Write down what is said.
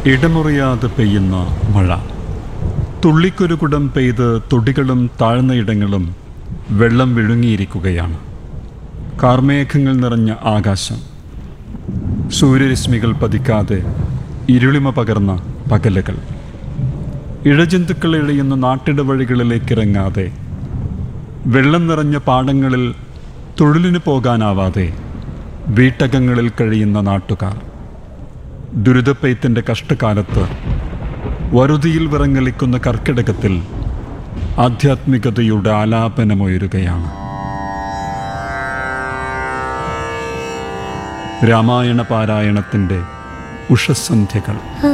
ഇടമുറിയാതെ പെയ്യുന്ന മഴ തുള്ളിക്കൊരു കുടം പെയ്ത് തൊടികളും താഴ്ന്ന ഇടങ്ങളും വെള്ളം വിഴുങ്ങിയിരിക്കുകയാണ് കാർമേഘങ്ങൾ നിറഞ്ഞ ആകാശം സൂര്യരശ്മികൾ പതിക്കാതെ ഇരുളിമ പകർന്ന പകലുകൾ ഇഴജന്തുക്കൾ ഇഴയുന്ന നാട്ടിടവഴികളിലേക്ക് ഇറങ്ങാതെ വെള്ളം നിറഞ്ഞ പാടങ്ങളിൽ തൊഴിലിന് പോകാനാവാതെ വീട്ടകങ്ങളിൽ കഴിയുന്ന നാട്ടുകാർ ദുരിതപ്പെയ്ത്തിൻ്റെ കഷ്ടകാലത്ത് വറുതിയിൽ വിറങ്ങലിക്കുന്ന കർക്കിടകത്തിൽ ആധ്യാത്മികതയുടെ ആലാപനമുയരുകയാണ് രാമായണ പാരായണത്തിൻ്റെ ഉഷസന്ധ്യകൾ